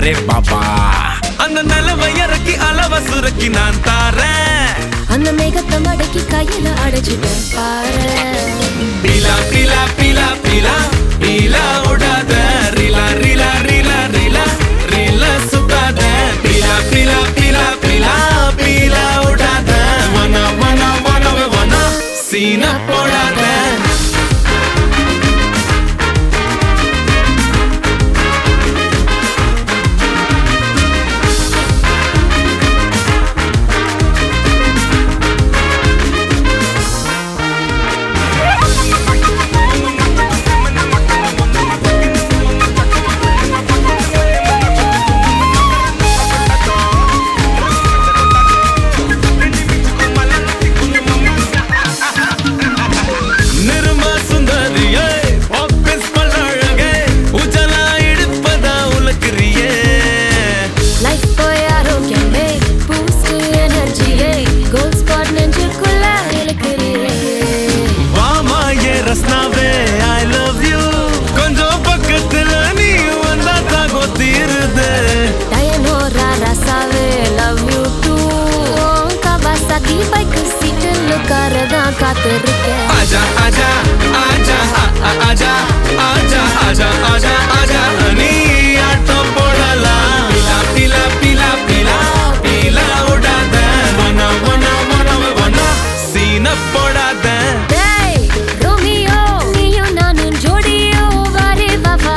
பாரே பாபா அந்த நிலவை இறக்கி அளவ சுருக்கி நான் தாரேன் அந்த மேகத்தை மடக்கி கையில அடைச்சிட்டேன் பாரு பீலா பீலா பீலா பீலா பீலா விடாத ரீலா ரீலா ரீலா ரீலா ரீலா சுத்தாத பீலா பீலா பீலா பீலா பீலா விடாத வனா வனா வனவே வனா சீன போடாத நிர்மா சுந்தரியே ஆபீஸ் பல்லழகே உஜலா இடுப்பதா உலக்கிறியே லைஃப் போய் ஆரோக்கியமே பூஸ்ட் எனர்ஜியே கோல்ட் ஸ்பாட் நெஞ்சுக்குள்ள இழுக்கிறியே வாமா ஏ ரஸ்னாவே ஐ லவ் யூ கொஞ்சம் பக்கத்துல நீ வந்தா தாகோ தீருது டயனோரா ரசாவே love you too Kawasaki bike சீட்டில் உட்காரதான் காத்திருக்கேன் ஆஜா ஆஜா ஆஜா ஆ- ஆ- ஆஜா ஆஜா ஆஜா ஆஜா ஆஜா நீ ஆட்டம் போடலாம் பிலா பிலா பிலா பிலா பிலா விடாத வன வன வன வன சீன போடாத டேய் ரோமியோ நீயும் நானும் ஜோடியோ வரே வாவா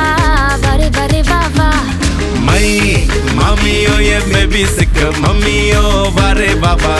வரே வரே வாவா மை மம்மியோ ஏ பேபி சிக்க மம்மியோ வரே பாபா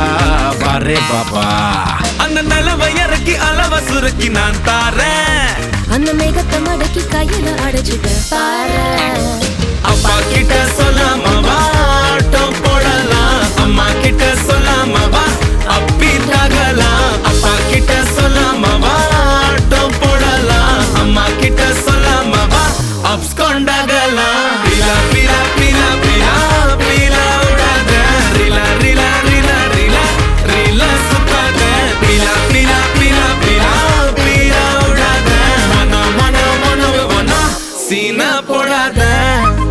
வரே பாபா அந்த நிலவை இறக்கி அளவ சுருக்கி நான் தாரேன் அந்த மேகத்தை மடக்கி கையில அடைச்சிட்டேன் பாரு அப்பா கிட்ட சொல்லாம வா ஆட்டம் போடலாம் அம்மா கிட்ட சொல்லாம வா அப்பி தகலாம் அப்பா கிட்ட சொல்லாம வா ஆட்டம் போடலாம் அம்மா கிட்ட சொல்லாம வா அப்ஸ் கொண்டாகலாம் பீலா பீலா பீலா பீலா பீலா விடாத ரீலா ரீலா ரீலா ரீலா ரீலா சுத்தாத பீலா பீலா பீலா பீலா பீலா விடாத மன மன மன மன சீனா போடாத